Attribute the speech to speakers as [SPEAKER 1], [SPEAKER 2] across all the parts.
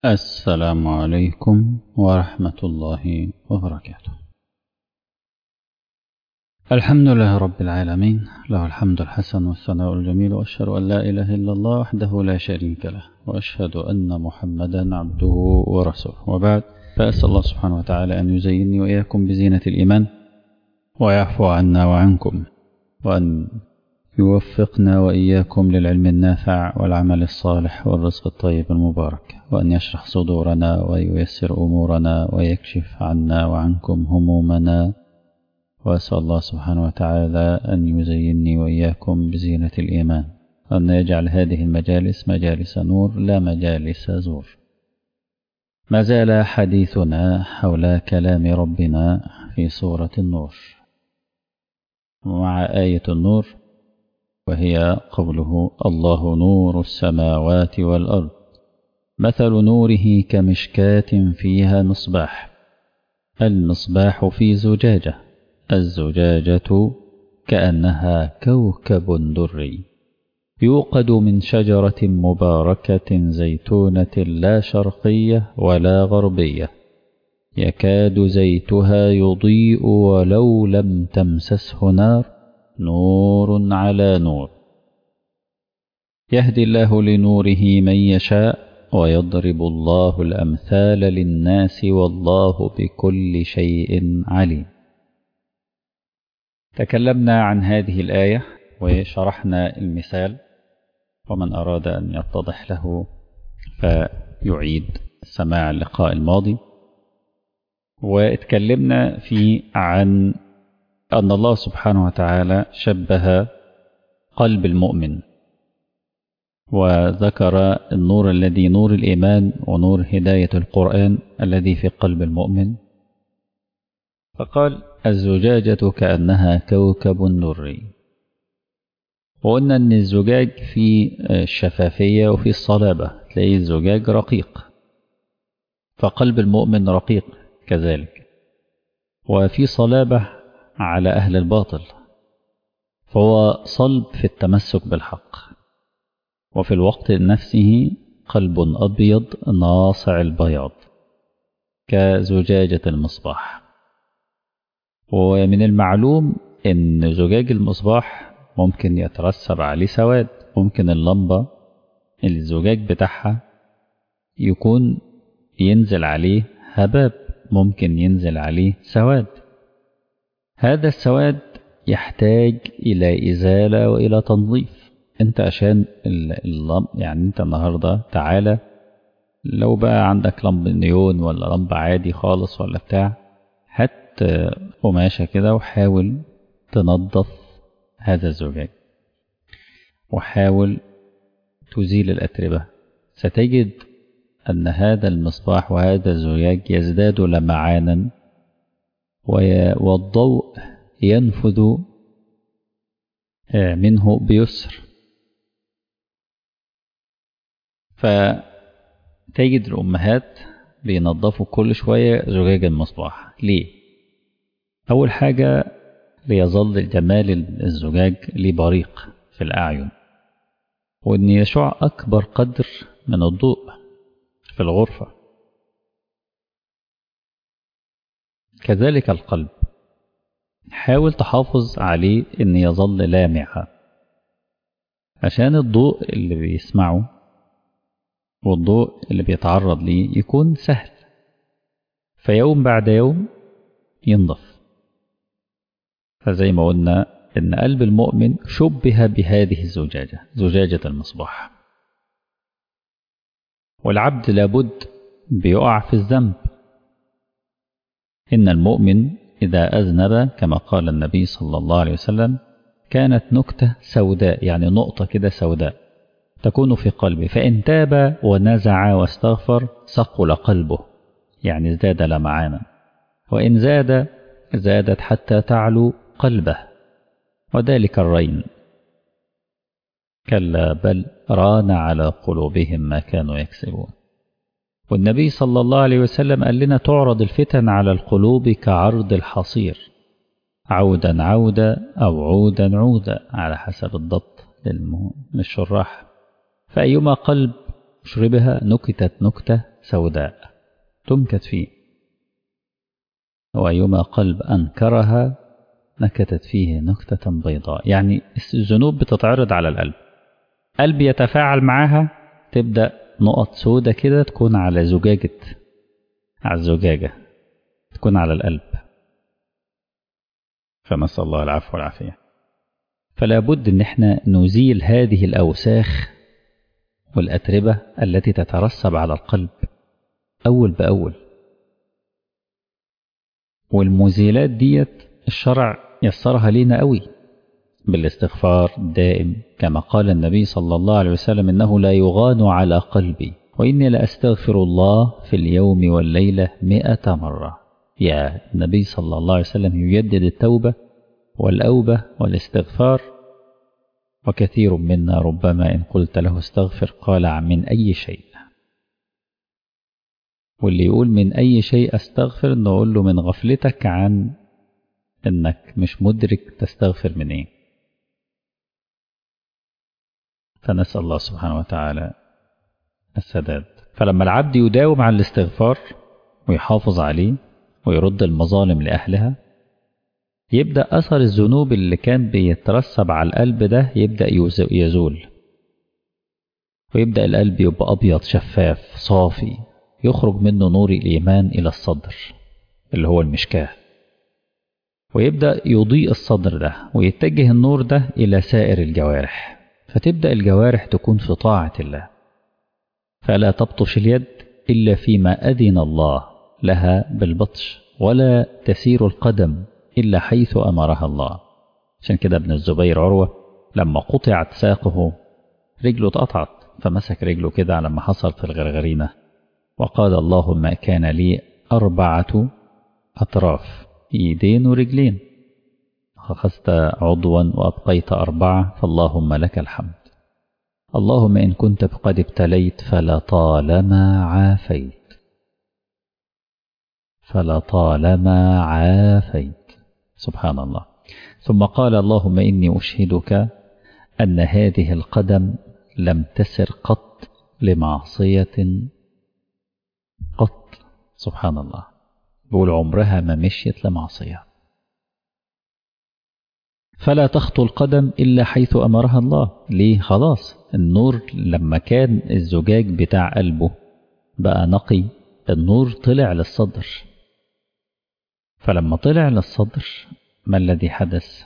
[SPEAKER 1] السلام عليكم ورحمة الله وبركاته الحمد لله رب العالمين له الحمد الحسن والثناء الجميل وأشهد أن لا إله إلا الله وحده لا شريك له وأشهد أن محمدا عبده ورسوله وبعد فأسأل الله سبحانه وتعالى أن يزيني وإياكم بزينة الإيمان ويعفو عنا وعنكم وأن يوفقنا وإياكم للعلم النافع والعمل الصالح والرزق الطيب المبارك وأن يشرح صدورنا وييسر أمورنا ويكشف عنا وعنكم همومنا وأسأل الله سبحانه وتعالى أن يزيني وإياكم بزينة الإيمان وأن يجعل هذه المجالس مجالس نور لا مجالس زور ما زال حديثنا حول كلام ربنا في سورة النور مع آية النور وهي قوله الله نور السماوات والأرض مثل نوره كمشكاة فيها مصباح المصباح في زجاجة الزجاجة كأنها كوكب دري يوقد من شجرة مباركة زيتونة لا شرقية ولا غربية يكاد زيتها يضيء ولو لم تمسسه نار نور على نور يهدي الله لنوره من يشاء ويضرب الله الأمثال للناس والله بكل شيء عليم تكلمنا عن هذه الآية وشرحنا المثال ومن أراد أن يتضح له فيعيد سماع اللقاء الماضي واتكلمنا في عن أن الله سبحانه وتعالى شبه قلب المؤمن وذكر النور الذي نور الإيمان ونور هداية القرآن الذي في قلب المؤمن فقال الزجاجة كأنها كوكب دري وقلنا أن الزجاج في الشفافية وفي الصلابة تلاقي الزجاج رقيق فقلب المؤمن رقيق كذلك وفي صلابة على أهل الباطل فهو صلب في التمسك بالحق وفي الوقت نفسه قلب أبيض ناصع البياض كزجاجة المصباح ومن المعلوم أن زجاج المصباح ممكن يترسب عليه سواد ممكن اللمبة الزجاج بتاعها يكون ينزل عليه هباب ممكن ينزل عليه سواد هذا السواد يحتاج إلى إزالة وإلى تنظيف أنت عشان اللمب يعني أنت النهاردة تعالى لو بقى عندك لمب نيون ولا لمب عادي خالص ولا بتاع هات قماشة كده وحاول تنظف هذا الزجاج وحاول تزيل الأتربة ستجد أن هذا المصباح وهذا الزجاج يزداد لمعانا والضوء ينفذ منه بيسر فتجد الأمهات بينظفوا كل شوية زجاج المصباح ليه؟ أول حاجة ليظل جمال الزجاج ليه بريق في الأعين وأن يشع أكبر قدر من الضوء في الغرفة كذلك القلب حاول تحافظ عليه ان يظل لامعا عشان الضوء اللي بيسمعه والضوء اللي بيتعرض ليه يكون سهل فيوم بعد يوم ينضف فزي ما قلنا ان قلب المؤمن شبه بهذه الزجاجة زجاجة المصباح والعبد لابد بيقع في الذنب إن المؤمن إذا أذنب كما قال النبي صلى الله عليه وسلم كانت نكتة سوداء يعني نقطة كده سوداء تكون في قلبه فإن تاب ونزع واستغفر ثقل قلبه يعني ازداد لمعانا وإن زاد زادت حتى تعلو قلبه وذلك الرين كلا بل ران على قلوبهم ما كانوا يكسبون والنبي صلى الله عليه وسلم قال لنا تعرض الفتن على القلوب كعرض الحصير عودا عودا أو عودا عودا على حسب الضبط للشراح فأيما قلب أشربها نكتت نكتة سوداء تنكت فيه وأيما قلب أنكرها نكتت فيه نكتة بيضاء يعني الذنوب بتتعرض على القلب قلب يتفاعل معاها تبدأ نقط سودة كده تكون على زجاجة على الزجاجة تكون على القلب فنسأل الله العفو والعافية فلا بد ان احنا نزيل هذه الأوساخ والأتربة التي تترسب على القلب أول بأول والمزيلات ديت الشرع يسرها لينا قوي بالاستغفار الدائم كما قال النبي صلى الله عليه وسلم إنه لا يغان على قلبي وإني لأستغفر الله في اليوم والليلة مئة مرة يا النبي صلى الله عليه وسلم يجدد التوبة والأوبة والاستغفار وكثير منا ربما إن قلت له استغفر قال من أي شيء واللي يقول من أي شيء أستغفر نقول له من غفلتك عن إنك مش مدرك تستغفر من إيه فنسأل الله سبحانه وتعالى السداد فلما العبد يداوم على الاستغفار ويحافظ عليه ويرد المظالم لأهلها يبدأ أثر الذنوب اللي كان بيترسب على القلب ده يبدأ يزول ويبدأ القلب يبقى أبيض شفاف صافي يخرج منه نور الإيمان إلى الصدر اللي هو المشكاه ويبدأ يضيء الصدر ده ويتجه النور ده إلى سائر الجوارح فتبدأ الجوارح تكون في طاعة الله فلا تبطش اليد إلا فيما أذن الله لها بالبطش ولا تسير القدم إلا حيث أمرها الله عشان كده ابن الزبير عروة لما قطعت ساقه رجله اتقطعت فمسك رجله كده لما حصل في الغرغرينة وقال اللهم كان لي أربعة أطراف إيدين ورجلين أخذت عضوا وأبقيت أربعة فاللهم لك الحمد اللهم إن كنت قد ابتليت فلطالما عافيت فلطالما عافيت سبحان الله ثم قال اللهم إني أشهدك أن هذه القدم لم تسر قط لمعصية قط سبحان الله بقول عمرها ما مشيت لمعصية فلا تخطو القدم إلا حيث أمرها الله ليه خلاص النور لما كان الزجاج بتاع قلبه بقى نقي النور طلع للصدر فلما طلع للصدر ما الذي حدث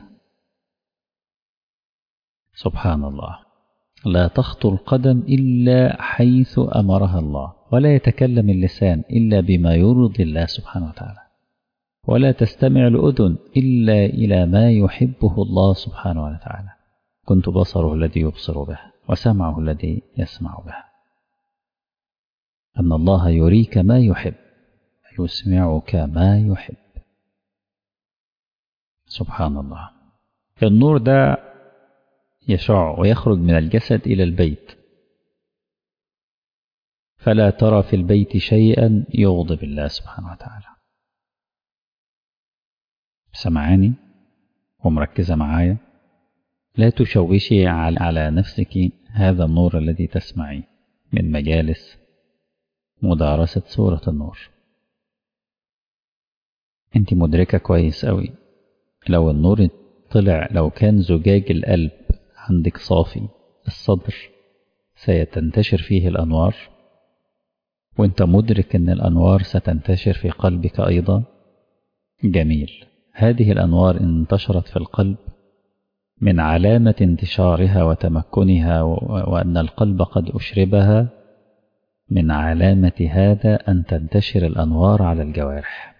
[SPEAKER 1] سبحان الله لا تخطو القدم إلا حيث أمرها الله ولا يتكلم اللسان إلا بما يرضي الله سبحانه وتعالى ولا تستمع الأذن إلا إلى ما يحبه الله سبحانه وتعالى كنت بصره الذي يبصر به وسمعه الذي يسمع به أن الله يريك ما يحب يسمعك ما يحب سبحان الله النور ده يشع ويخرج من الجسد إلى البيت فلا ترى في البيت شيئا يغضب الله سبحانه وتعالى سمعاني ومركزة معايا لا تشوشي على نفسك هذا النور الذي تسمعي من مجالس مدارسة سورة النور انت مدركة كويس قوي لو النور طلع لو كان زجاج القلب عندك صافي الصدر سيتنتشر فيه الأنوار وانت مدرك ان الأنوار ستنتشر في قلبك أيضا جميل هذه الأنوار إن انتشرت في القلب من علامة انتشارها وتمكنها وأن القلب قد أشربها من علامة هذا أن تنتشر الأنوار على الجوارح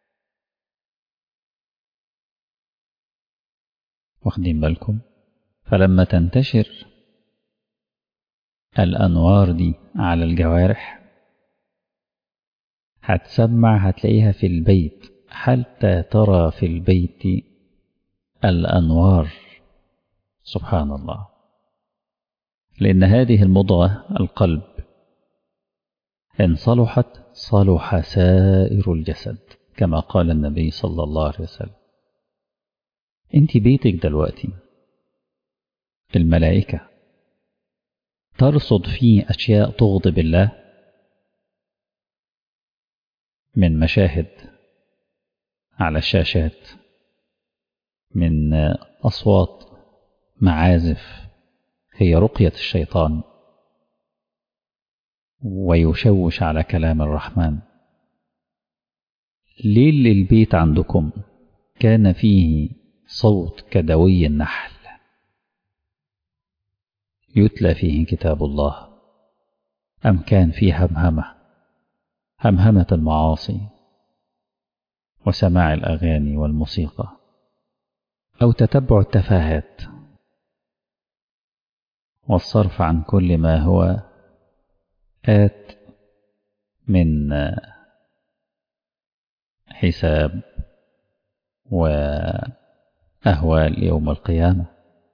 [SPEAKER 1] واخدين بالكم فلما تنتشر الأنوار دي على الجوارح هتسمع هتلاقيها في البيت حتى ترى في البيت الأنوار سبحان الله لأن هذه المضغة القلب إن صلحت صلح سائر الجسد كما قال النبي صلى الله عليه وسلم انت بيتك دلوقتي الملائكة ترصد فيه أشياء تغضب الله من مشاهد على الشاشات من أصوات معازف هي رقية الشيطان ويشوش على كلام الرحمن ليل البيت عندكم كان فيه صوت كدوي النحل يتلى فيه كتاب الله أم كان فيه همهمة همهمة المعاصي وسماع الأغاني والموسيقى أو تتبع التفاهات والصرف عن كل ما هو آت من حساب وأهوال يوم القيامة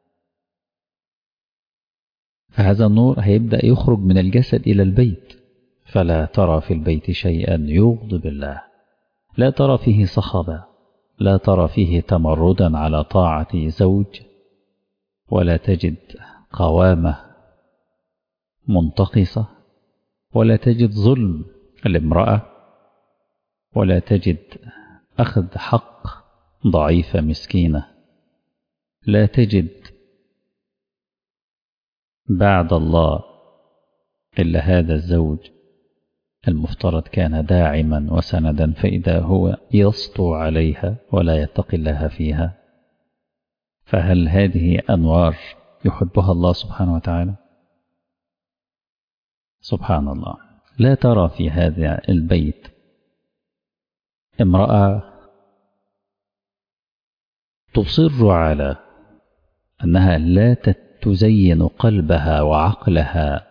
[SPEAKER 1] فهذا النور هيبدأ يخرج من الجسد إلى البيت فلا ترى في البيت شيئا يغضب الله لا ترى فيه صخبا لا ترى فيه تمردا على طاعة زوج ولا تجد قوامة منتقصة ولا تجد ظلم الامرأة ولا تجد أخذ حق ضعيفة مسكينة لا تجد بعد الله إلا هذا الزوج المفترض كان داعما وسندا فإذا هو يسطو عليها ولا يتقي الله فيها فهل هذه أنوار يحبها الله سبحانه وتعالى سبحان الله لا ترى في هذا البيت امرأة تصر على أنها لا تزين قلبها وعقلها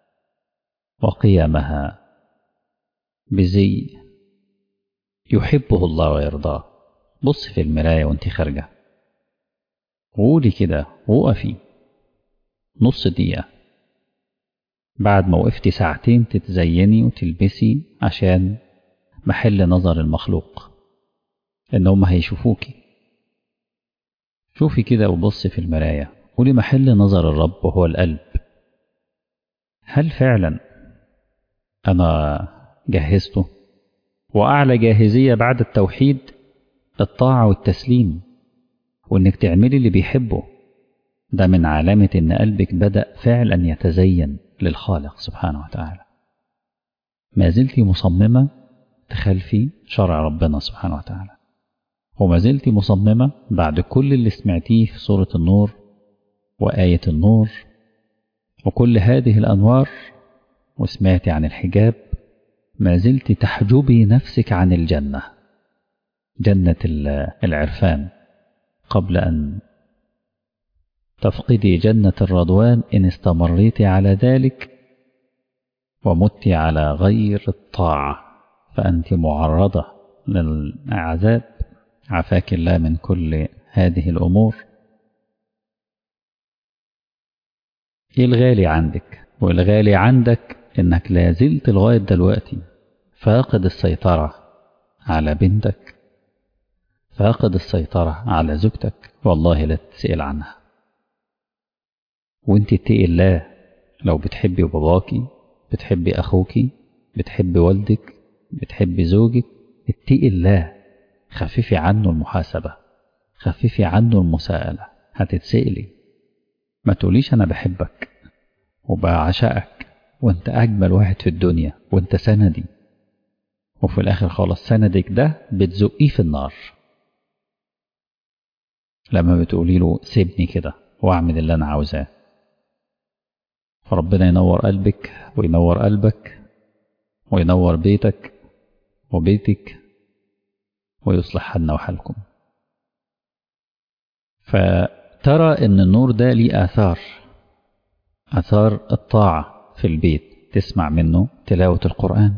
[SPEAKER 1] وقيمها بزي يحبه الله ويرضاه بص في المراية وانت خارجة وقولي كده وقفي نص دقيقة بعد ما وقفتي ساعتين تتزيني وتلبسي عشان محل نظر المخلوق ان هم هيشوفوكي شوفي كده وبصي في المراية قولي محل نظر الرب وهو القلب هل فعلا انا جهزته واعلى جاهزية بعد التوحيد الطاعة والتسليم وانك تعملي اللي بيحبه ده من علامة ان قلبك بدأ فعلا يتزين للخالق سبحانه وتعالى ما زلت مصممة تخلفي شرع ربنا سبحانه وتعالى وما زلت مصممة بعد كل اللي سمعتيه في سورة النور وآية النور وكل هذه الأنوار وسمعتي عن الحجاب ما زلت تحجبي نفسك عن الجنة جنة العرفان قبل أن تفقدي جنة الرضوان إن استمريت على ذلك ومت على غير الطاعة فأنت معرضة للعذاب عافاك الله من كل هذه الأمور إيه الغالي عندك والغالي عندك إنك لا زلت لغاية دلوقتي فاقد السيطرة على بنتك فاقد السيطرة على زوجتك والله لا تسأل عنها وانت اتقي الله لو بتحبي باباكي بتحبي أخوكي بتحبي والدك بتحبي زوجك اتقي الله خففي عنه المحاسبة خففي عنه المساءلة هتتسألي ما تقوليش أنا بحبك وبعشقك وانت أجمل واحد في الدنيا وانت سندي وفي الآخر خالص سندك ده بتزقيه في النار لما بتقولي له سيبني كده واعمل اللي أنا عاوزاه فربنا ينور قلبك وينور قلبك وينور بيتك وبيتك ويصلح حالنا وحالكم فترى ان النور ده ليه آثار آثار الطاعة في البيت تسمع منه تلاوة القرآن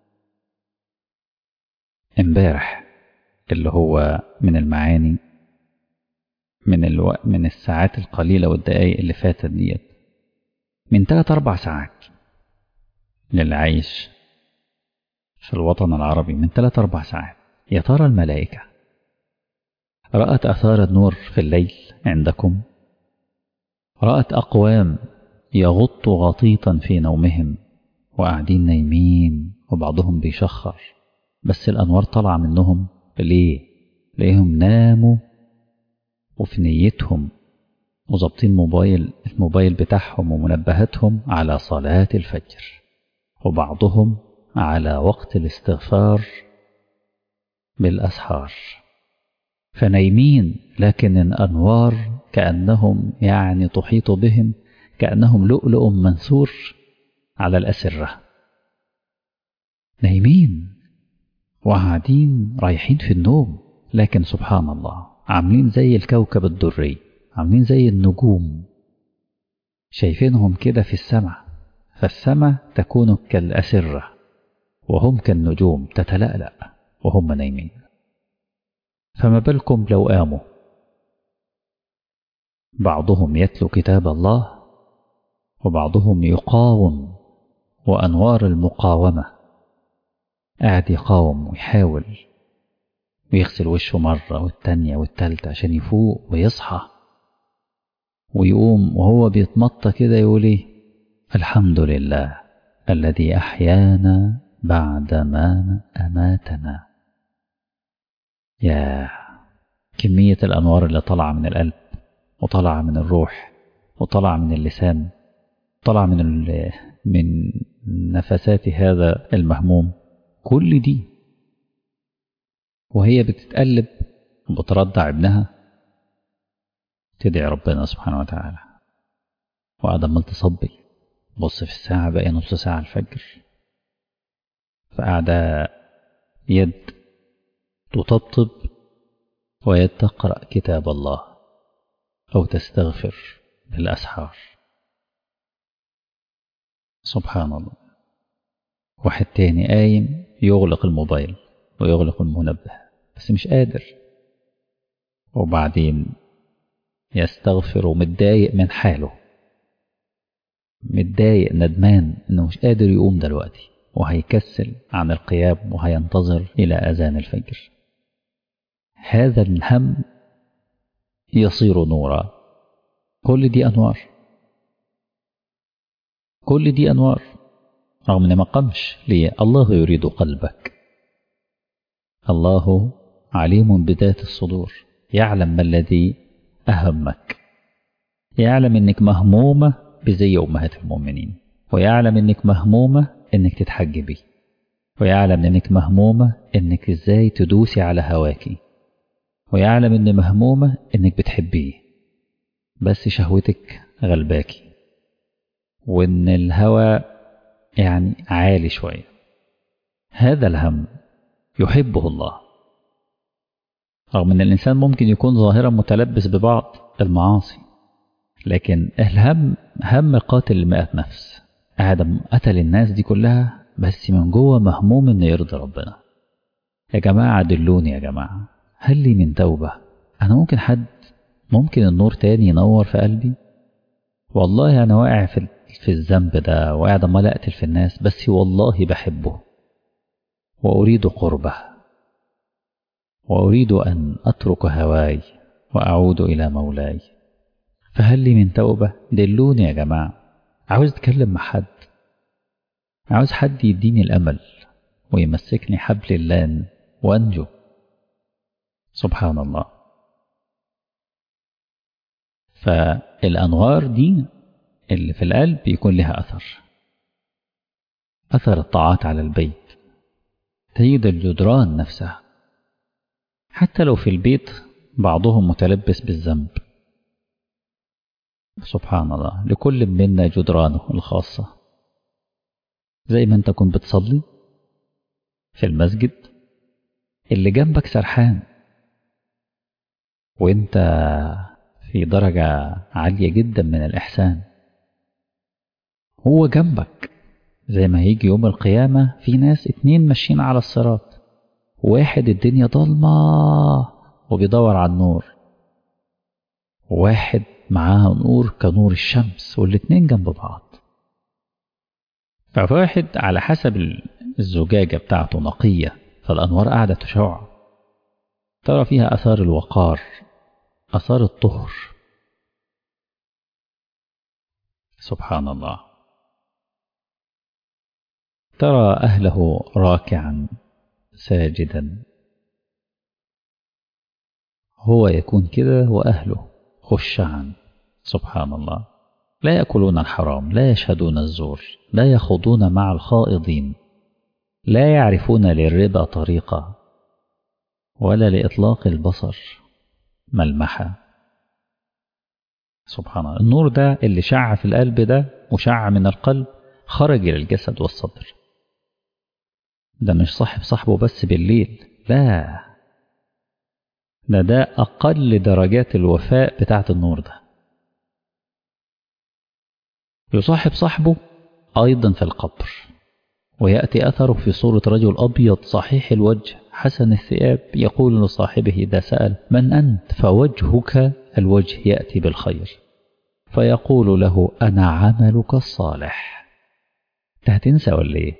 [SPEAKER 1] امبارح اللي هو من المعاني من الو... من الساعات القليلة والدقايق اللي فاتت ديت من ثلاث أربع ساعات للي عايش في الوطن العربي من ثلاث أربع ساعات يا ترى الملائكة رأت أثار النور في الليل عندكم رأت أقوام يغطوا غطيطا في نومهم وقاعدين نايمين وبعضهم بيشخر بس الأنوار طالعة منهم ليه؟ ليهم ناموا وفي نيتهم وظابطين موبايل الموبايل بتاعهم ومنبهاتهم على صلاة الفجر وبعضهم على وقت الاستغفار بالأسحار فنايمين لكن الأنوار كأنهم يعني تحيط بهم كأنهم لؤلؤ منثور على الأسرة نايمين وقاعدين رايحين في النوم لكن سبحان الله عاملين زي الكوكب الدري عاملين زي النجوم شايفينهم كده في السماء فالسماء تكون كالأسرة وهم كالنجوم تتلألأ وهم نايمين فما بالكم لو قاموا بعضهم يتلو كتاب الله وبعضهم يقاوم وأنوار المقاومة قاعد يقاوم ويحاول ويغسل وشه مرة والتانية والتالتة عشان يفوق ويصحى ويقوم وهو بيتمطى كده يقول ايه الحمد لله الذي أحيانا بعدما أماتنا يا كمية الأنوار اللي طالعة من القلب وطالعة من الروح وطالعة من اللسان طالعة من من نفسات هذا المهموم كل دي وهي بتتقلب وبترضع ابنها تدعي ربنا سبحانه وتعالى وقاعدة عمال تصبي بص في الساعة بقى نص ساعة الفجر فقاعدة يد تطبطب ويد تقرأ كتاب الله أو تستغفر بالأسحار سبحان الله واحد تاني قايم يغلق الموبايل ويغلق المنبه بس مش قادر وبعدين يستغفر ومتضايق من حاله متضايق ندمان انه مش قادر يقوم دلوقتي وهيكسل عن القيام وهينتظر الى اذان الفجر هذا الهم يصير نورا كل دي انوار كل دي انوار رغم ان ما قامش ليه الله يريد قلبك الله عليم بذات الصدور يعلم ما الذي أهمك يعلم انك مهمومة بزي أمهات المؤمنين ويعلم انك مهمومة انك تتحجبي ويعلم انك مهمومة انك ازاي تدوسي على هواكي ويعلم ان مهمومة انك بتحبيه بس شهوتك غلباكي وان الهوى يعني عالي شوية هذا الهم يحبه الله رغم ان الانسان ممكن يكون ظاهرا متلبس ببعض المعاصي لكن الهم هم قاتل لمئة نفس آدم قتل الناس دي كلها بس من جوه مهموم انه يرضي ربنا يا جماعة دلوني يا جماعة هل لي من توبة أنا ممكن حد ممكن النور تاني ينور في قلبي والله أنا واقع في في الذنب ده وقاعد عمال أقتل في الناس بس والله بحبه وأريد قربه وأريد أن أترك هواي وأعود إلى مولاي فهل لي من توبة دلوني يا جماعة عاوز أتكلم مع حد عاوز حد يديني الأمل ويمسكني حبل الله وأنجو سبحان الله فالأنوار دي اللي في القلب يكون لها أثر أثر الطاعات على البيت تجد الجدران نفسها حتى لو في البيت بعضهم متلبس بالذنب سبحان الله لكل منا جدرانه الخاصة زي ما انت كنت بتصلي في المسجد اللي جنبك سرحان وانت في درجة عالية جدا من الإحسان هو جنبك زي ما هيجي يوم القيامة في ناس اتنين ماشيين على الصراط واحد الدنيا ضلمة وبيدور على النور واحد معاه نور كنور الشمس والاتنين جنب بعض فواحد على حسب الزجاجة بتاعته نقية فالأنوار قاعدة تشع ترى فيها أثار الوقار أثار الطهر سبحان الله ترى أهله راكعا ساجدا هو يكون كده وأهله خشعا سبحان الله لا يأكلون الحرام لا يشهدون الزور لا يخوضون مع الخائضين لا يعرفون للربا طريقة ولا لإطلاق البصر ملمحة سبحان الله النور ده اللي شع في القلب ده وشع من القلب خرج إلى الجسد والصدر ده مش صاحب صاحبه بس بالليل لا ده ده أقل درجات الوفاء بتاعت النور ده يصاحب صاحبه أيضا في القبر ويأتي أثره في صورة رجل أبيض صحيح الوجه حسن الثياب يقول لصاحبه إذا سأل من أنت فوجهك الوجه يأتي بالخير فيقول له أنا عملك الصالح انت هتنسى ولا إيه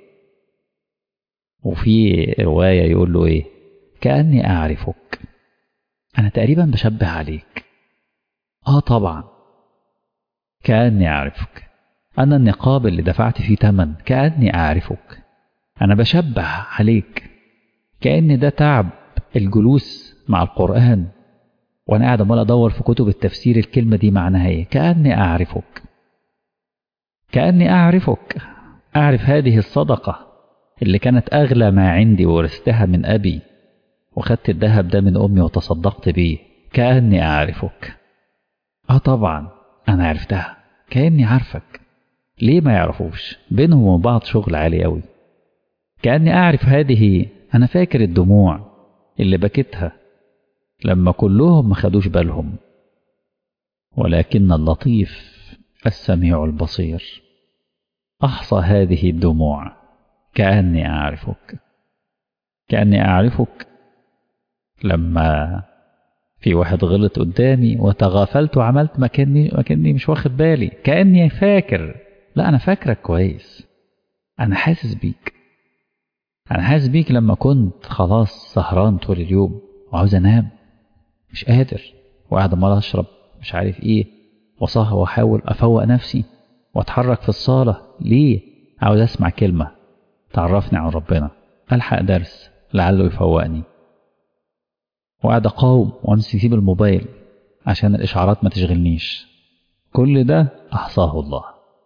[SPEAKER 1] وفي رواية يقول له إيه كأني أعرفك أنا تقريبا بشبه عليك آه طبعا كأني أعرفك أنا النقاب اللي دفعت فيه تمن كأني أعرفك أنا بشبه عليك كأن ده تعب الجلوس مع القرآن وأنا قاعد عمال أدور في كتب التفسير الكلمة دي معناها إيه كأني أعرفك كأني أعرفك أعرف هذه الصدقة اللي كانت أغلى ما عندي ورثتها من أبي وخدت الذهب ده من أمي وتصدقت بيه كأني أعرفك آه طبعا أنا عرفتها كأني عارفك ليه ما يعرفوش بينهم وبين بعض شغل عالي قوي كأني أعرف هذه أنا فاكر الدموع اللي بكتها لما كلهم ما خدوش بالهم ولكن اللطيف السميع البصير أحصى هذه الدموع كأني أعرفك كأني أعرفك لما في واحد غلط قدامي وتغافلت وعملت مكاني مكاني مش واخد بالي كأني فاكر لا أنا فاكرك كويس أنا حاسس بيك أنا حاسس بيك لما كنت خلاص سهران طول اليوم وعاوز أنام مش قادر وقاعد عمال أشرب مش عارف إيه وصح وأحاول أفوق نفسي وأتحرك في الصالة ليه؟ عاوز أسمع كلمة تعرفني عن ربنا ألحق درس لعله يفوقني وقاعد أقاوم وأمسك فيه بالموبايل عشان الإشعارات ما تشغلنيش كل ده أحصاه الله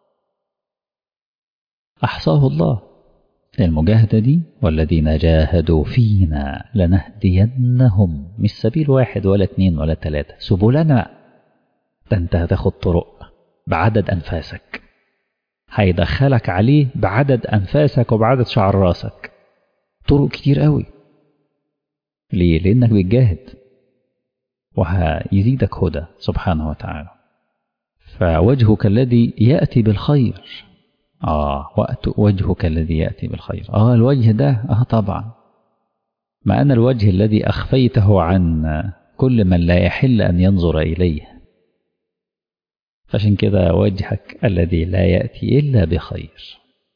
[SPEAKER 1] أحصاه الله المجاهدة دي والذين جاهدوا فينا لنهدينهم مش سبيل واحد ولا اتنين ولا تلاتة سبلنا ده انت هتاخد طرق بعدد أنفاسك هيدخلك عليه بعدد أنفاسك وبعدد شعر راسك طرق كتير قوي ليه؟ لأنك بتجاهد وهيزيدك هدى سبحانه وتعالى فوجهك الذي يأتي بالخير آه وقت وجهك الذي يأتي بالخير آه الوجه ده آه طبعا ما أنا الوجه الذي أخفيته عن كل من لا يحل أن ينظر إليه فعشان كده وجهك الذي لا يأتي إلا بخير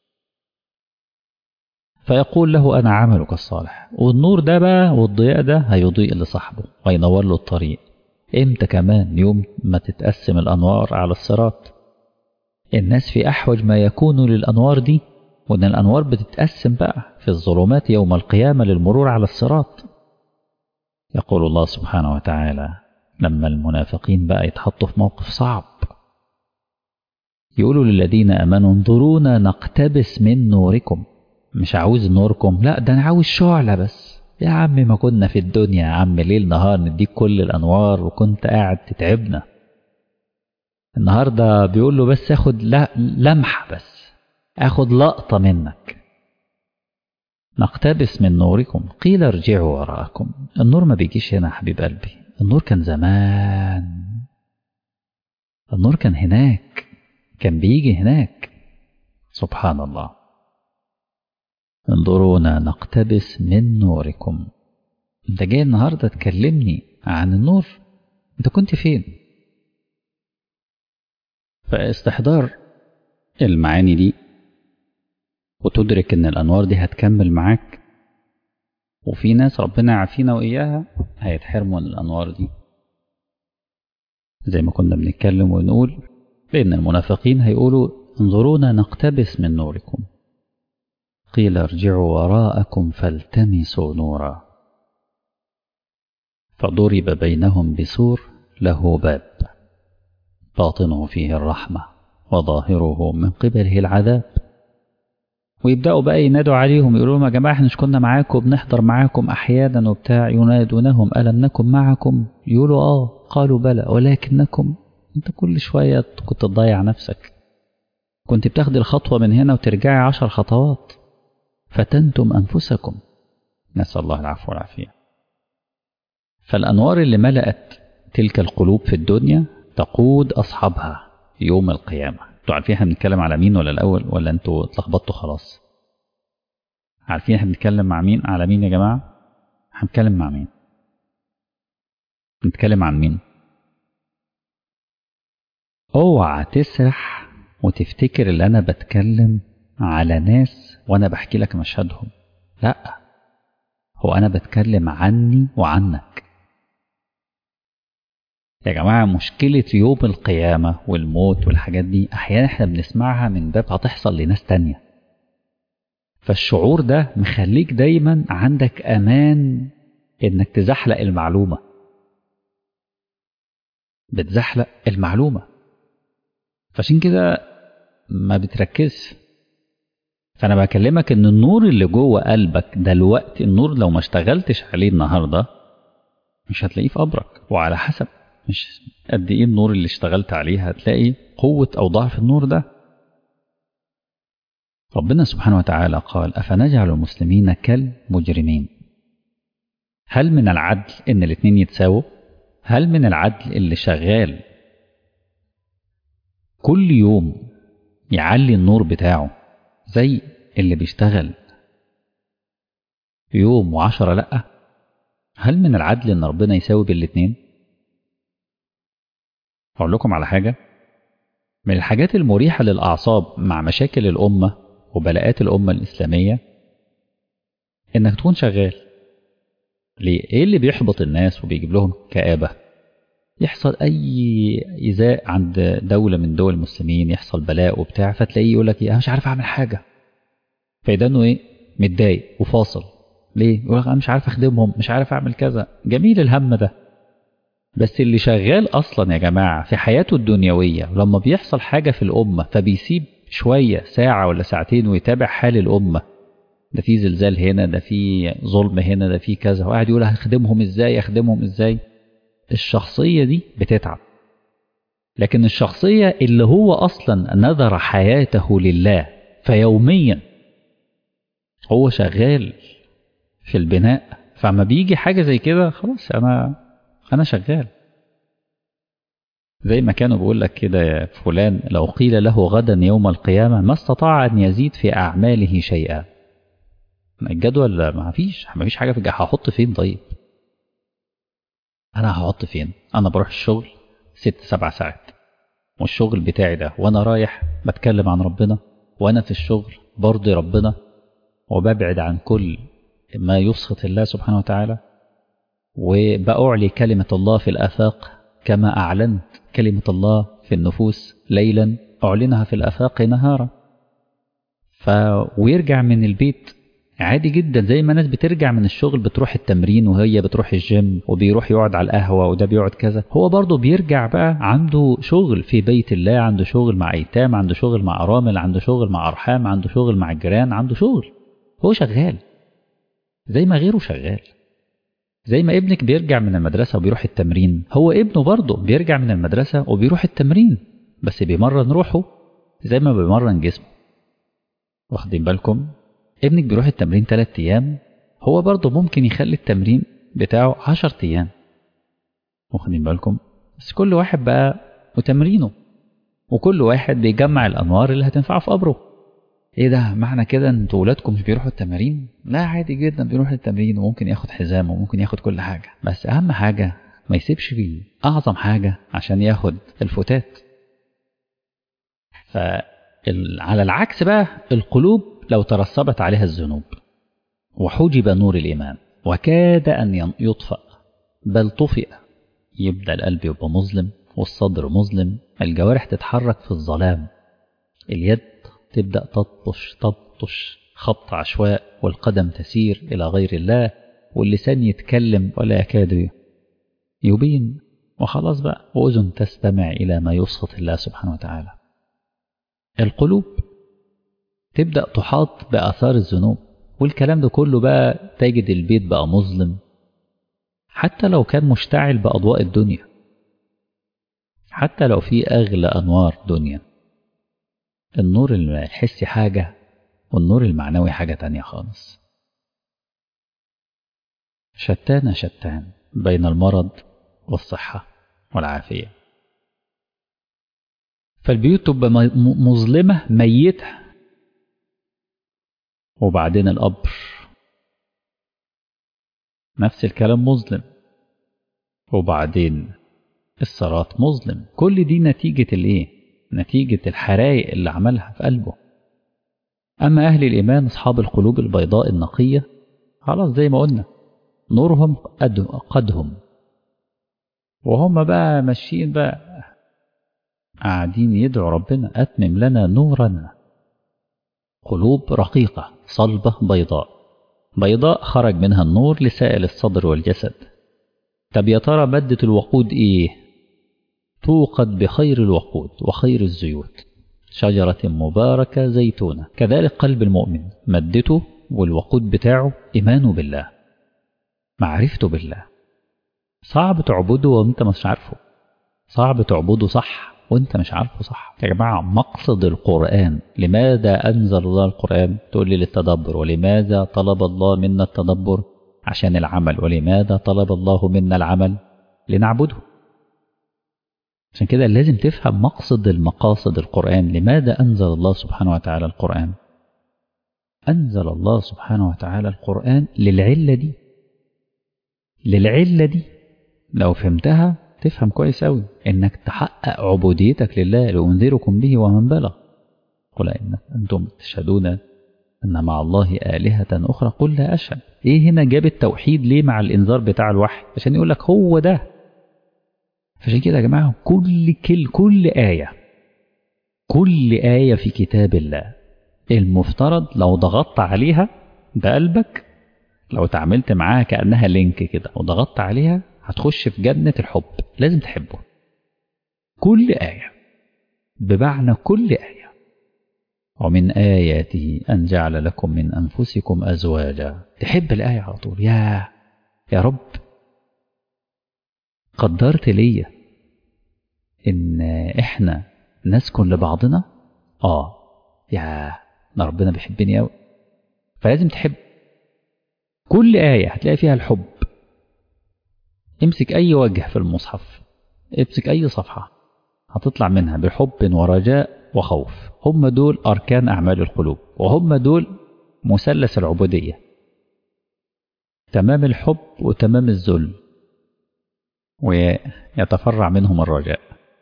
[SPEAKER 1] فيقول له أنا عملك الصالح والنور ده بقى والضياء ده هيضيء لصاحبه وينور له الطريق امتى كمان يوم ما تتقسم الأنوار على الصراط الناس في أحوج ما يكون للأنوار دي وإن الأنوار بتتقسم بقى في الظلمات يوم القيامة للمرور على الصراط يقول الله سبحانه وتعالى لما المنافقين بقى يتحطوا في موقف صعب يقولوا للذين أمنوا انظرونا نقتبس من نوركم مش عاوز نوركم لا ده أنا عاوز شعلة بس يا عم ما كنا في الدنيا يا عم ليل نهار نديك كل الأنوار وكنت قاعد تتعبنا النهاردة بيقول له بس اخد لمحة بس اخد لقطة منك نقتبس من نوركم قيل ارجعوا وراءكم النور ما بيجيش هنا يا حبيب قلبي النور كان زمان النور كان هناك كان بيجي هناك سبحان الله انظرونا نقتبس من نوركم انت جاي النهاردة تكلمني عن النور انت كنت فين فاستحضار المعاني دي وتدرك ان الانوار دي هتكمل معاك وفي ناس ربنا يعافينا واياها هيتحرموا من الانوار دي زي ما كنا بنتكلم ونقول لأن المنافقين هيقولوا انظرونا نقتبس من نوركم قيل ارجعوا وراءكم فالتمسوا نورا فضرب بينهم بسور له باب باطنه فيه الرحمة وظاهره من قبله العذاب ويبدأوا بقى ينادوا عليهم يقولوا لهم يا جماعة احنا مش كنا معاكم بنحضر معاكم أحيانا وبتاع ينادونهم ألم نكن معكم يقولوا آه قالوا بلى ولكنكم انت كل شوية كنت تضيع نفسك كنت بتاخد الخطوة من هنا وترجعي عشر خطوات فتنتم أنفسكم نسأل الله العفو والعافية فالأنوار اللي ملأت تلك القلوب في الدنيا تقود أصحابها يوم القيامة انتوا عارفين احنا بنتكلم على مين ولا الأول ولا انتوا اتلخبطتوا خلاص عارفين احنا بنتكلم مع مين على مين يا جماعة هنتكلم مع مين نتكلم عن مين اوعى تسرح وتفتكر ان انا بتكلم على ناس وانا بحكي لك مشهدهم لا هو انا بتكلم عني وعنك يا جماعة مشكلة يوم القيامة والموت والحاجات دي أحيانا احنا بنسمعها من باب هتحصل لناس تانية فالشعور ده مخليك دايما عندك أمان إنك تزحلق المعلومة بتزحلق المعلومة فعشان كده ما بتركزش فأنا بكلمك إن النور اللي جوه قلبك دلوقتي النور لو ما اشتغلتش عليه النهاردة مش هتلاقيه في قبرك وعلى حسب مش قد ايه النور اللي اشتغلت عليه هتلاقي قوة أو ضعف النور ده ربنا سبحانه وتعالى قال أفنجعل المسلمين كالمجرمين هل من العدل إن الاتنين يتساووا هل من العدل اللي شغال كل يوم يعلي النور بتاعه زي اللي بيشتغل يوم وعشرة لأ هل من العدل إن ربنا يساوي بالاتنين أقول لكم على حاجة من الحاجات المريحة للأعصاب مع مشاكل الأمة وبلاءات الأمة الإسلامية إنك تكون شغال ليه؟ إيه اللي بيحبط الناس وبيجيب لهم كآبة يحصل أي إيذاء عند دولة من دول المسلمين يحصل بلاء وبتاع فتلاقيه يقول لك أنا مش عارف أعمل حاجة فإذا إنه إيه متضايق وفاصل ليه؟ يقول لك أنا مش عارف أخدمهم مش عارف أعمل كذا جميل الهم ده بس اللي شغال أصلا يا جماعة في حياته الدنيوية لما بيحصل حاجة في الأمة فبيسيب شوية ساعة ولا ساعتين ويتابع حال الأمة ده في زلزال هنا ده في ظلم هنا ده في كذا وقاعد يقول هخدمهم ازاي اخدمهم ازاي الشخصية دي بتتعب لكن الشخصية اللي هو أصلا نذر حياته لله فيوميا هو شغال في البناء فما بيجي حاجة زي كده خلاص أنا أنا شغال زي ما كانوا بيقول لك كده يا فلان لو قيل له غدا يوم القيامة ما استطاع أن يزيد في أعماله شيئا الجدول ما فيش ما فيش حاجة في الجحا هحط فين طيب أنا هحط فين أنا بروح الشغل ست سبع ساعات والشغل بتاعي ده وأنا رايح بتكلم عن ربنا وأنا في الشغل برضي ربنا وببعد عن كل ما يسخط الله سبحانه وتعالى وبأعلي كلمة الله في الآفاق كما أعلنت كلمة الله في النفوس ليلا أعلنها في الآفاق نهارا ف... ويرجع من البيت عادي جدا زي ما ناس بترجع من الشغل بتروح التمرين وهي بتروح الجيم وبيروح يقعد على القهوة وده بيقعد كذا هو برضه بيرجع بقى عنده شغل في بيت الله عنده شغل مع أيتام عنده شغل مع أرامل عنده شغل مع أرحام عنده شغل مع الجيران عنده شغل هو شغال زي ما غيره شغال زي ما ابنك بيرجع من المدرسة وبيروح التمرين هو ابنه برضه بيرجع من المدرسة وبيروح التمرين بس بيمرن روحه زي ما بيمرن جسمه واخدين بالكم ابنك بيروح التمرين ثلاث أيام هو برضه ممكن يخلي التمرين بتاعه عشر أيام واخدين بالكم بس كل واحد بقى وتمرينه وكل واحد بيجمع الأنوار اللي هتنفعه في قبره ايه ده معنى كده ان انتوا ولادكم مش بيروحوا التمارين لا عادي جدا بيروح التمرين وممكن ياخد حزام وممكن ياخد كل حاجة بس اهم حاجة ما يسيبش فيه اعظم حاجة عشان ياخد الفتات فعلى العكس بقى القلوب لو ترسبت عليها الذنوب وحجب نور الإيمان وكاد أن يطفأ بل طفئ يبدأ القلب يبقى مظلم والصدر مظلم الجوارح تتحرك في الظلام اليد تبدأ تبطش تبطش خط عشواء والقدم تسير إلى غير الله واللسان يتكلم ولا يكاد يبين وخلاص بقى وأذن تستمع إلى ما يسخط الله سبحانه وتعالى القلوب تبدأ تحاط بآثار الذنوب والكلام ده كله بقى تجد البيت بقى مظلم حتى لو كان مشتعل بأضواء الدنيا حتى لو في أغلى أنوار دنيا النور الحسي حاجة والنور المعنوي حاجة تانية خالص شتان شتان بين المرض والصحة والعافية فالبيوت تبقى مظلمة ميتة وبعدين القبر نفس الكلام مظلم وبعدين الصراط مظلم كل دي نتيجة الايه نتيجة الحرايق اللي عملها في قلبه أما أهل الإيمان أصحاب القلوب البيضاء النقية خلاص زي ما قلنا نورهم قدهم وهم بقى ماشيين بقى قاعدين يدعوا ربنا أتمم لنا نورنا قلوب رقيقة صلبة بيضاء بيضاء خرج منها النور لسائل الصدر والجسد طب يا ترى مادة الوقود إيه؟ توقد بخير الوقود وخير الزيوت شجرة مباركة زيتونة كذلك قلب المؤمن مادته والوقود بتاعه إيمانه بالله معرفته بالله صعب تعبده وانت مش عارفه صعب تعبده صح وانت مش عارفه صح يا جماعة مقصد القرآن لماذا أنزل الله القرآن تقول لي للتدبر ولماذا طلب الله منا التدبر عشان العمل ولماذا طلب الله منا العمل لنعبده عشان كده لازم تفهم مقصد المقاصد القرآن لماذا أنزل الله سبحانه وتعالى القرآن أنزل الله سبحانه وتعالى القرآن للعلة دي للعلة دي لو فهمتها تفهم كويس أوي إنك تحقق عبوديتك لله لأنذركم به ومن بلغ قل إن أنتم تشهدون أن مع الله آلهة أخرى قل لا أشهد إيه هنا جاب التوحيد ليه مع الإنذار بتاع الوحي عشان يقول لك هو ده فعشان كده يا جماعة كل كل كل آية كل آية في كتاب الله المفترض لو ضغطت عليها بقلبك لو تعاملت معاها كأنها لينك كده وضغطت عليها هتخش في جنة الحب لازم تحبه كل آية بمعنى كل آية ومن آياته أن جعل لكم من أنفسكم أزواجا تحب الآية على طول يا يا رب قدرت ليا إن إحنا نسكن لبعضنا آه يا ده ربنا بيحبني أوي فلازم تحب كل آية هتلاقي فيها الحب امسك أي وجه في المصحف امسك أي صفحة هتطلع منها بحب ورجاء وخوف هم دول أركان أعمال القلوب وهم دول مثلث العبودية تمام الحب وتمام الذل ويتفرع منهم الرجاء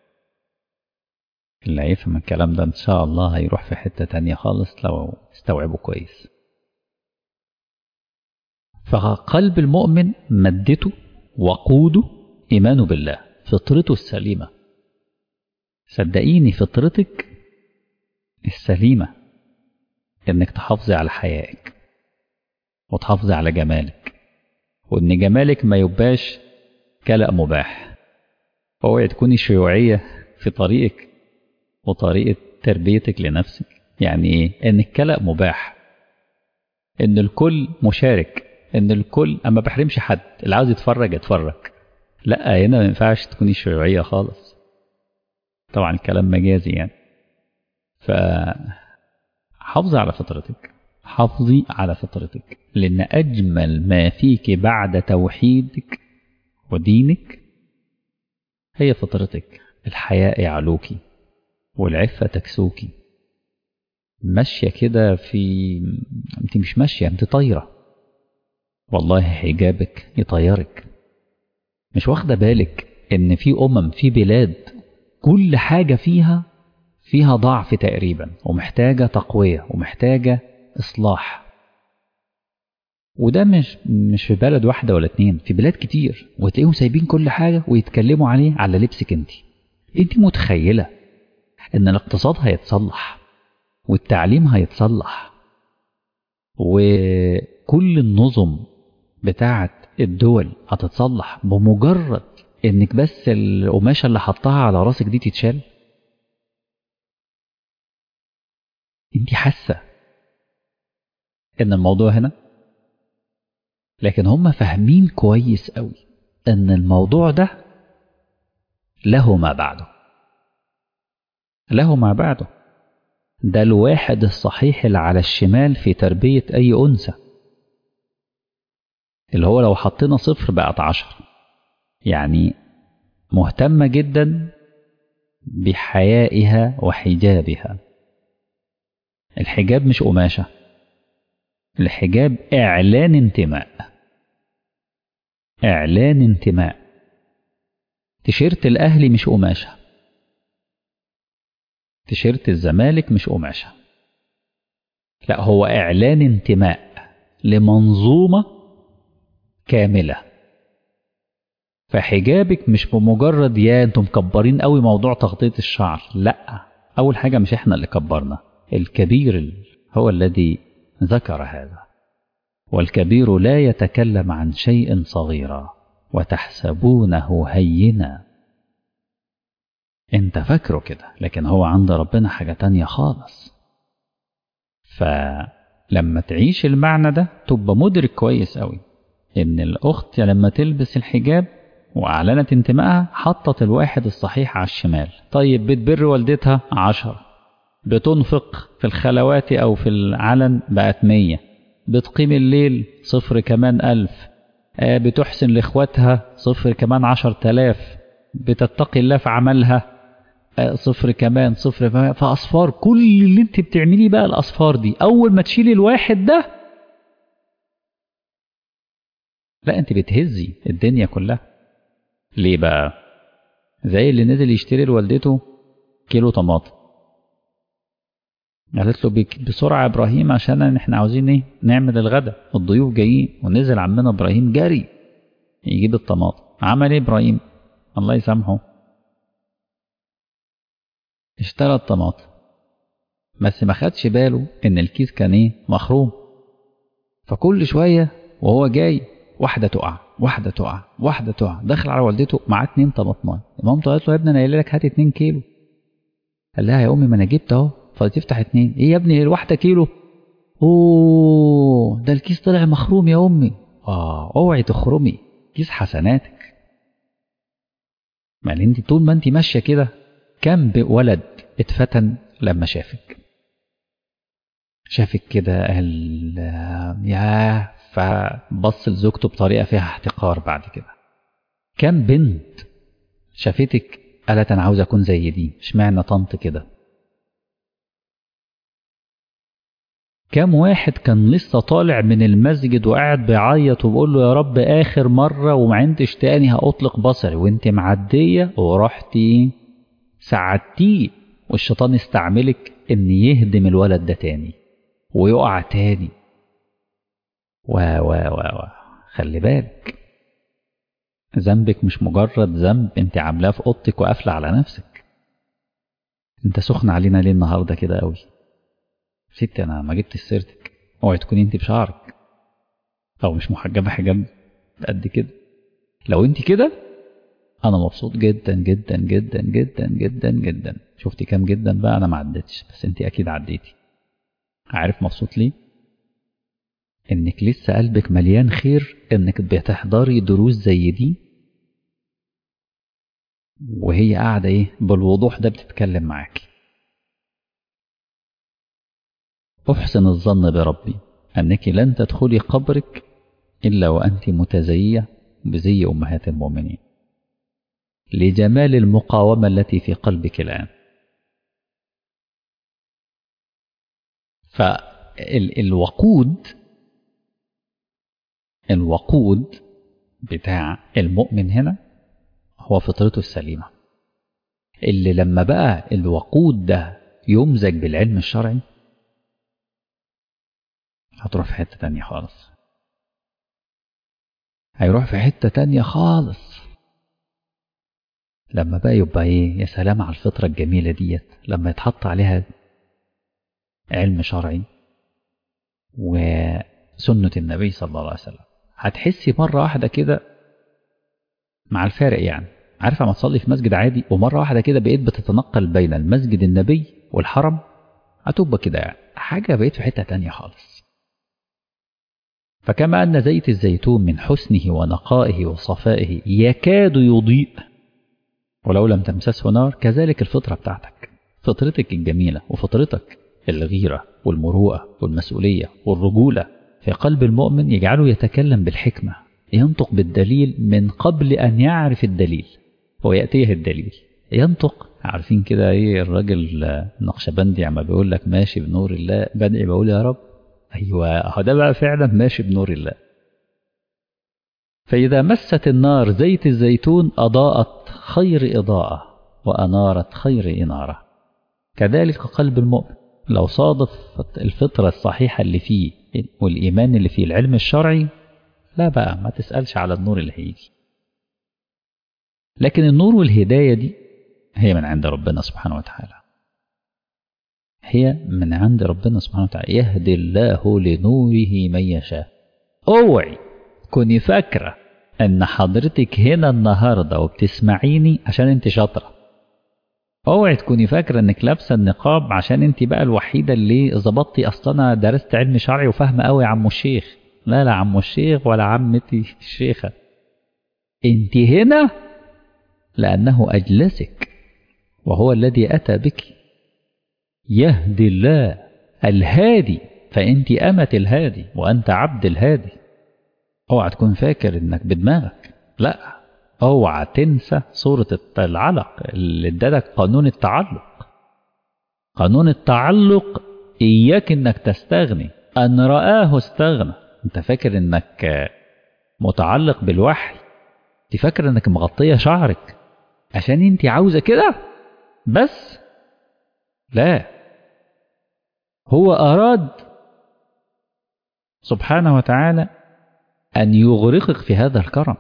[SPEAKER 1] اللي هيفهم الكلام ده إن شاء الله هيروح في حتة تانية خالص لو استوعبه كويس فقلب المؤمن مادته وقوده إيمانه بالله فطرته السليمة صدقيني فطرتك السليمة إنك تحافظي على حيائك وتحافظي على جمالك وإن جمالك ما يبقاش كلأ مباح اوعي تكوني شيوعية في طريقك وطريقة تربيتك لنفسك يعني إيه؟ إن الكلأ مباح إن الكل مشارك إن الكل أما بحرمش حد اللي عاوز يتفرج يتفرج لا هنا ما ينفعش تكوني شيوعية خالص طبعا الكلام مجازي يعني فحافظي على فطرتك حافظي على فطرتك لأن أجمل ما فيك بعد توحيدك ودينك هي فطرتك الحياء يعلوكي والعفة تكسوكي ماشية كده في انت مش ماشية انت طايرة والله حجابك يطيرك مش واخدة بالك ان في امم في بلاد كل حاجة فيها فيها ضعف تقريبا ومحتاجة تقوية ومحتاجة إصلاح وده مش مش في بلد واحدة ولا اتنين في بلاد كتير وتلاقيهم سايبين كل حاجة ويتكلموا عليه على لبسك انت انت متخيلة ان الاقتصاد هيتصلح والتعليم هيتصلح وكل النظم بتاعة الدول هتتصلح بمجرد انك بس القماشة اللي حطها على راسك دي تتشال انت حاسة ان الموضوع هنا لكن هم فاهمين كويس قوي ان الموضوع ده له ما بعده له ما بعده ده الواحد الصحيح اللي على الشمال في تربية أي أنثى اللي هو لو حطينا صفر بقت عشر يعني مهتمة جدا بحيائها وحجابها الحجاب مش قماشة الحجاب إعلان انتماء إعلان انتماء تيشيرت الأهلي مش قماشة تيشيرت الزمالك مش قماشة لا هو إعلان انتماء لمنظومة كاملة فحجابك مش بمجرد يا انتم مكبرين قوي موضوع تغطية الشعر لا أول حاجة مش احنا اللي كبرنا الكبير هو الذي ذكر هذا والكبير لا يتكلم عن شيء صغيرا وتحسبونه هينا انت فاكره كده لكن هو عند ربنا حاجة تانية خالص فلما تعيش المعنى ده تبقى مدرك كويس قوي ان الاخت لما تلبس الحجاب واعلنت انتمائها حطت الواحد الصحيح على الشمال طيب بتبر والدتها عشرة بتنفق في الخلوات او في العلن بقت مية بتقيم الليل صفر كمان ألف بتحسن لإخواتها صفر كمان عشر تلاف بتتقي الله في عملها صفر كمان صفر كمان فأصفار كل اللي انت بتعمليه بقى الأصفار دي أول ما تشيلي الواحد ده لا انت بتهزي الدنيا كلها ليه بقى زي اللي نزل يشتري لوالدته كيلو طماطم قالت له بسرعة إبراهيم عشان احنا عاوزين ايه نعمل الغدا الضيوف جايين ونزل عمنا إبراهيم جري يجيب الطماطم عمل ايه إبراهيم الله يسامحه اشترى الطماطم بس ما خدش باله ان الكيس كان ايه مخروم فكل شوية وهو جاي واحدة تقع واحدة تقع واحدة تقع دخل على والدته معاه اتنين طماطمان مامته قالت له يا ابني انا قايل لك هات اتنين كيلو قال لها يا امي ما انا جبت اهو فتفتح اتنين ايه يا ابني الواحدة كيلو اوه ده الكيس طلع مخروم يا امي اه اوعي تخرمي كيس حسناتك ما انت طول ما انت ماشيه كده كم ولد اتفتن لما شافك شافك كده قال يا فبص لزوجته بطريقه فيها احتقار بعد كده كم بنت شافتك قالت انا عاوز اكون زي دي اشمعنى طنط كده كم واحد كان لسه طالع من المسجد وقاعد بيعيط وبيقول له يا رب آخر مرة وما عندش تاني هأطلق بصري وانت معدية ورحتي ساعدتيه والشيطان استعملك ان يهدم الولد ده تاني ويقع تاني و و و و خلي بالك ذنبك مش مجرد ذنب انت عاملاه في اوضتك وقافله على نفسك انت سخن علينا ليه النهارده كده قوي ستي انا ما جبتش سيرتك اوعي تكوني انت بشعرك او مش محجبه حجاب قد كده لو انت كده انا مبسوط جدا جدا جدا جدا جدا جدا شفتي كام جدا بقى انا ما عدتش بس انت اكيد عديتي عارف مبسوط ليه انك لسه قلبك مليان خير انك بتحضري دروس زي دي وهي قاعده ايه بالوضوح ده بتتكلم معاكي أحسن الظن بربي أنك لن تدخلي قبرك إلا وأنت متزية بزي أمهات المؤمنين لجمال المقاومة التي في قلبك الآن فالوقود الوقود بتاع المؤمن هنا هو فطرته السليمة اللي لما بقى الوقود ده يمزج بالعلم الشرعي هتروح في حتة تانية خالص هيروح في حتة تانية خالص لما بقى يبقى ايه يا سلام على الفطرة الجميلة ديت لما يتحط عليها علم شرعي وسنة النبي صلى الله عليه وسلم هتحسي مرة واحدة كده مع الفارق يعني عارفة ما تصلي في مسجد عادي ومرة واحدة كده بقيت بتتنقل بين المسجد النبي والحرم هتبقى كده يعني حاجة بقيت في حتة تانية خالص فكما أن زيت الزيتون من حسنه ونقائه وصفائه يكاد يضيء ولو لم تمسسه نار كذلك الفطرة بتاعتك فطرتك الجميلة وفطرتك الغيرة والمروءة والمسؤولية والرجولة في قلب المؤمن يجعله يتكلم بالحكمة ينطق بالدليل من قبل أن يعرف الدليل ويأتيه الدليل ينطق عارفين كده ايه الراجل النقشبندي عما بيقول لك ماشي بنور الله بدعي بقول يا رب ايوه هو ده بقى فعلا ماشي بنور الله فإذا مست النار زيت الزيتون أضاءت خير إضاءة وأنارت خير إنارة كذلك قلب المؤمن لو صادف الفطرة الصحيحة اللي فيه والإيمان اللي فيه العلم الشرعي لا بقى ما تسألش على النور اللي هيجي لكن النور والهداية دي هي من عند ربنا سبحانه وتعالى هي من عند ربنا سبحانه وتعالى يهدي الله لنوره من يشاء اوعي كوني فاكرة ان حضرتك هنا النهاردة وبتسمعيني عشان انت شاطرة اوعي تكوني فاكرة انك لابسة النقاب عشان انت بقى الوحيدة اللي ظبطتي اصلا انا درست علم شرعي وفاهمة قوي يا عمو الشيخ لا لا عمو الشيخ ولا عمتي الشيخة انت هنا لأنه أجلسك وهو الذي أتى بك يهدي الله الهادي فأنت أمة الهادي وأنت عبد الهادي اوعى تكون فاكر انك بدماغك لا اوعى تنسى صورة العلق اللي ادالك قانون التعلق قانون التعلق اياك انك تستغني ان رآه استغنى انت فاكر انك متعلق بالوحي انت فاكر انك مغطية شعرك عشان انت عاوزة كده بس لا هو أراد سبحانه وتعالى أن يغرقك في هذا الكرم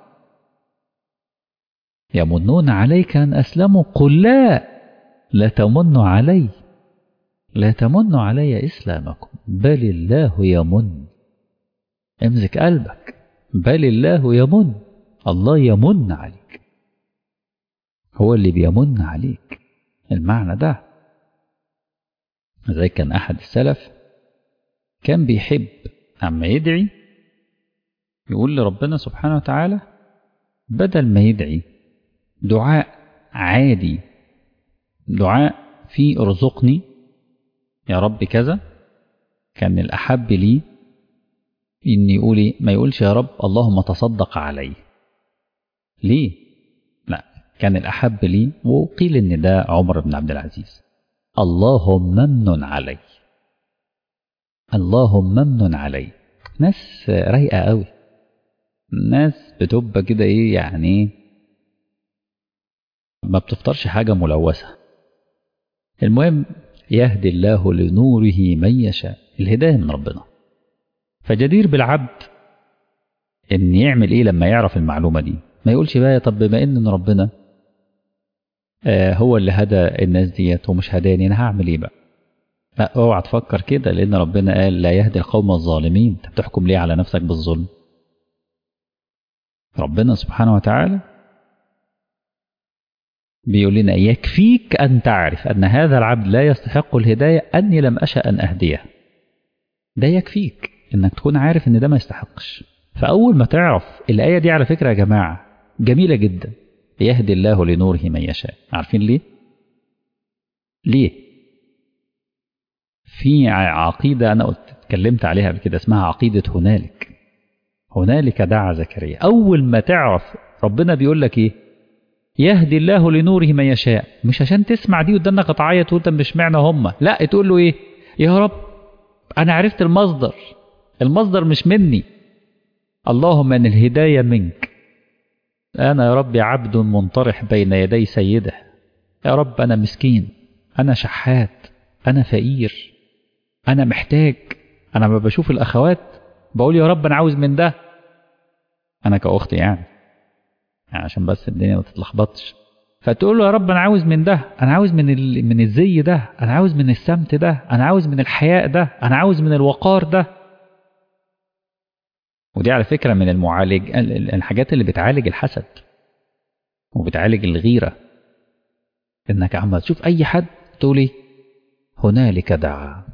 [SPEAKER 1] يمنون عليك أن أسلموا قل لا لا تمنوا علي لا تمنوا علي إسلامكم بل الله يمن امسك قلبك بل الله يمن الله يمن عليك هو اللي بيمن عليك المعنى ده زي كان أحد السلف كان بيحب أما يدعي يقول لربنا سبحانه وتعالى بدل ما يدعي دعاء عادي دعاء في ارزقني يا رب كذا كان الأحب لي إن يقولي ما يقولش يا رب اللهم تصدق علي ليه؟ لا كان الأحب لي وقيل إن ده عمر بن عبد العزيز اللهم ممن علي اللهم ممن علي ناس رايقة قوي ناس بتبقى كده ايه يعني ما بتفطرش حاجة ملوثة المهم يهدي الله لنوره من يشاء الهداية من ربنا فجدير بالعبد ان يعمل ايه لما يعرف المعلومة دي ما يقولش بقى طب بما ان ربنا آه هو اللي هدى الناس ديت ومش هداني انا هعمل ايه بقى لا اوعى تفكر كده لان ربنا قال لا يهدي القوم الظالمين انت بتحكم ليه على نفسك بالظلم ربنا سبحانه وتعالى بيقول لنا يكفيك أن تعرف أن هذا العبد لا يستحق الهداية أني لم أشأ أن أهديه ده يكفيك أنك تكون عارف أن ده ما يستحقش فأول ما تعرف الآية دي على فكرة يا جماعة جميلة جدا يهدي الله لنوره من يشاء عارفين ليه؟ ليه؟ في عقيدة أنا قلت اتكلمت عليها قبل كده اسمها عقيدة هنالك هنالك دعا زكريا أول ما تعرف ربنا بيقول لك إيه يهدي الله لنوره من يشاء مش عشان تسمع دي قدامك تعيط تقول طب مش معنى هم لا تقول له ايه يا رب انا عرفت المصدر المصدر مش مني اللهم ان الهدايه منك انا يا ربي عبد منطرح بين يدي سيده يا رب انا مسكين انا شحات انا فقير انا محتاج انا ما بشوف الاخوات بقول يا رب انا عاوز من ده انا كاختي يعني عشان بس الدنيا ما تتلخبطش
[SPEAKER 2] فتقول له يا رب انا عاوز من ده انا عاوز من ال... من الزي ده انا عاوز من السمت ده انا عاوز من الحياء ده انا عاوز من الوقار ده ودي على فكرة من المعالج الحاجات اللي بتعالج الحسد وبتعالج الغيرة انك عم تشوف اي حد تقول ايه هنالك دعا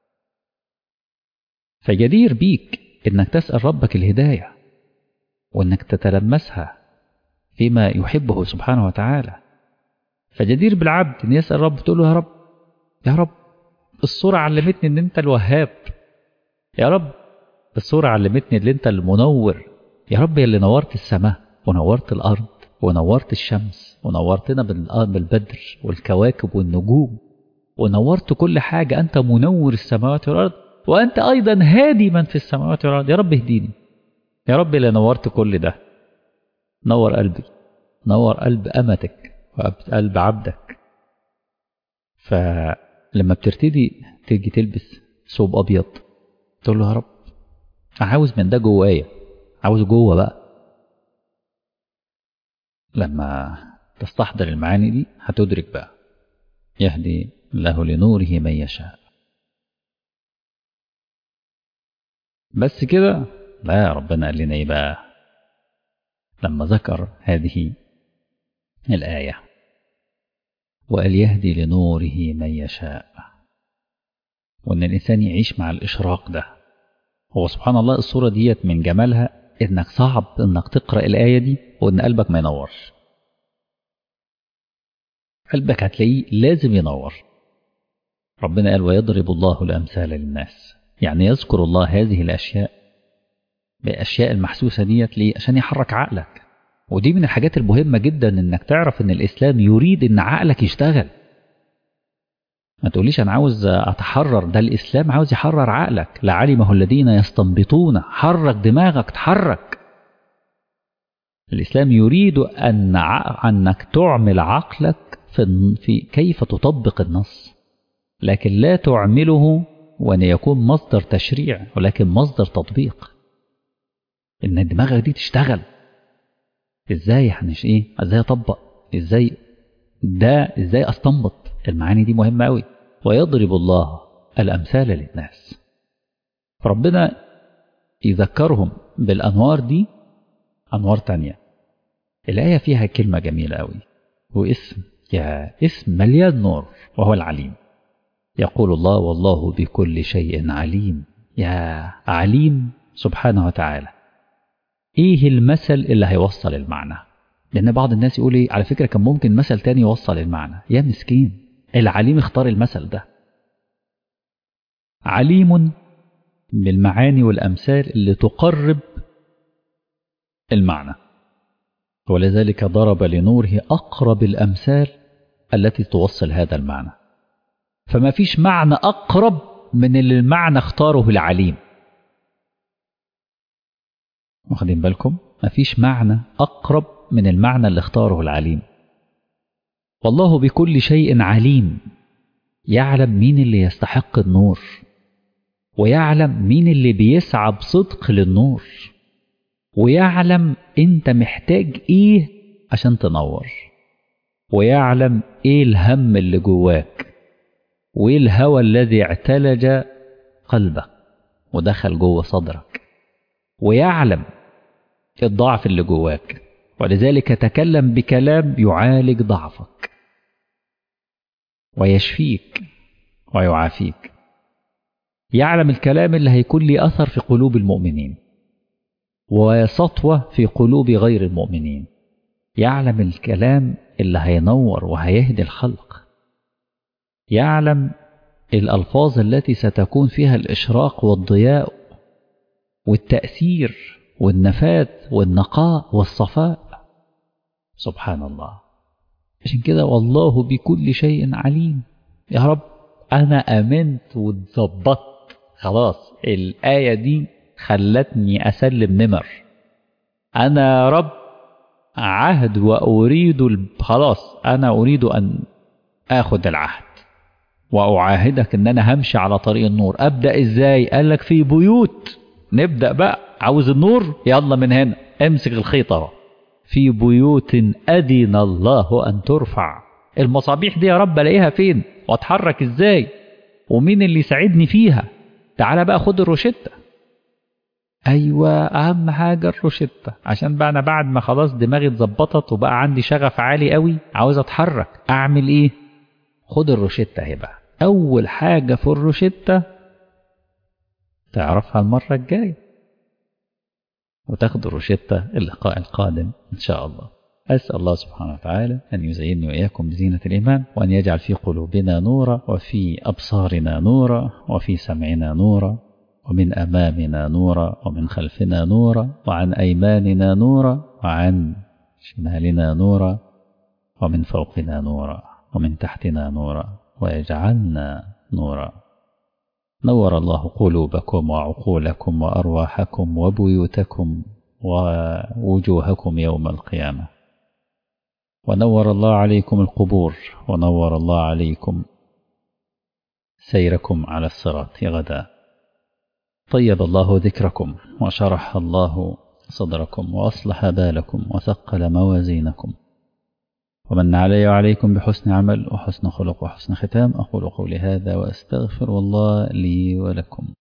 [SPEAKER 2] فجدير بيك انك تسأل ربك الهداية وانك تتلمسها فيما يحبه سبحانه وتعالى فجدير بالعبد ان يسأل رب تقول له يا رب يا رب الصورة علمتني ان انت الوهاب يا رب الصورة علمتني ان انت المنور يا رب يا اللي نورت السماء ونورت الارض ونورت الشمس ونورتنا بالبدر والكواكب والنجوم ونورت كل حاجة أنت منور السماوات والأرض وأنت أيضا هادي من في السماوات والأرض يا رب اهديني يا رب اللي نورت كل ده نور قلبي نور قلب أمتك وقلب عبدك فلما بترتدي تيجي تلبس ثوب أبيض تقول له يا رب عاوز من ده جوايا عاوز جوه بقى لما تستحضر المعاني دي هتدرك بقى يهدي له لنوره من يشاء بس كده لا ربنا قال لنا ايه بقى لما ذكر هذه الآية وقال يهدي لنوره من يشاء وإن الإنسان يعيش مع الإشراق ده هو سبحان الله الصورة ديت من جمالها إنك صعب إنك تقرأ الآية دي وإن قلبك ما ينورش قلبك هتلاقيه لازم ينور ربنا قال ويضرب الله الأمثال للناس يعني يذكر الله هذه الأشياء بأشياء المحسوسة ديت ليه عشان يحرك عقلك ودي من الحاجات المهمة جدا إنك تعرف إن الإسلام يريد إن عقلك يشتغل ما تقوليش أنا عاوز أتحرر ده الإسلام عاوز يحرر عقلك لعلمه الذين يستنبطون حرك دماغك تحرك الإسلام يريد أن أنك تعمل عقلك في, في كيف تطبق النص لكن لا تعمله وأن يكون مصدر تشريع ولكن مصدر تطبيق إن دماغك دي تشتغل إزاي يعني إيه إزاي أطبق إزاي ده إزاي أستنبط المعاني دي مهمة أوي ويضرب الله الأمثال للناس فربنا يذكرهم بالأنوار دي أنوار تانية الآية فيها كلمة جميلة أوي واسم يا اسم مليان نور وهو العليم يقول الله والله بكل شيء عليم يا عليم سبحانه وتعالى ايه المثل اللي هيوصل المعنى لان بعض الناس يقول ايه على فكرة كان ممكن مثل تاني يوصل المعنى يا مسكين العليم اختار المثل ده عليم بالمعاني والامثال اللي تقرب المعنى ولذلك ضرب لنوره اقرب الامثال التي توصل هذا المعنى فما فيش معنى أقرب من اللي المعنى اختاره العليم واخدين بالكم ما فيش معنى أقرب من المعنى اللي اختاره العليم والله بكل شيء عليم يعلم مين اللي يستحق النور ويعلم مين اللي بيسعى بصدق للنور ويعلم انت محتاج ايه عشان تنور ويعلم ايه الهم اللي جواك وايه الهوى الذي اعتلج قلبك ودخل جوه صدرك ويعلم الضعف اللي جواك ولذلك تكلم بكلام يعالج ضعفك ويشفيك ويعافيك يعلم الكلام اللي هيكون لي أثر في قلوب المؤمنين وسطوة في قلوب غير المؤمنين يعلم الكلام اللي هينور وهيهدي الخلق يعلم الألفاظ التي ستكون فيها الإشراق والضياء والتأثير والنفاذ والنقاء والصفاء سبحان الله عشان كده والله بكل شيء عليم يا رب أنا أمنت واتظبطت خلاص الآية دي خلتني أسلم نمر أنا يا رب عهد وأريد خلاص أنا أريد أن آخذ العهد وأعاهدك أن أنا همشي على طريق النور أبدأ إزاي قال لك في بيوت نبدأ بقى عاوز النور يلا من هنا امسك الخيط اهو في بيوت أذن الله أن ترفع المصابيح دي يا رب الاقيها فين واتحرك ازاي ومين اللي يساعدني فيها تعالى بقى خد الروشتة ايوه اهم حاجه الروشتة عشان بقى انا بعد ما خلاص دماغي اتظبطت وبقى عندي شغف عالي قوي عاوز اتحرك اعمل ايه خد الروشتة اهي بقى اول حاجه في الروشتة تعرفها المره الجايه وتاخد الروشتة اللقاء القادم إن شاء الله أسأل الله سبحانه وتعالى أن يزينني وإياكم بزينة الإيمان وأن يجعل في قلوبنا نورا وفي أبصارنا نورا وفي سمعنا نورا ومن أمامنا نورا ومن خلفنا نورا وعن أيماننا نورا وعن شمالنا نورا ومن فوقنا نورا ومن تحتنا نورا ويجعلنا نورا نور الله قلوبكم وعقولكم وأرواحكم وبيوتكم ووجوهكم يوم القيامة ونور الله عليكم القبور ونور الله عليكم سيركم على الصراط غدا طيب الله ذكركم وشرح الله صدركم وأصلح بالكم وثقل موازينكم ومن علي وعليكم بحسن عمل وحسن خلق وحسن ختام أقول قولي هذا وأستغفر الله لي ولكم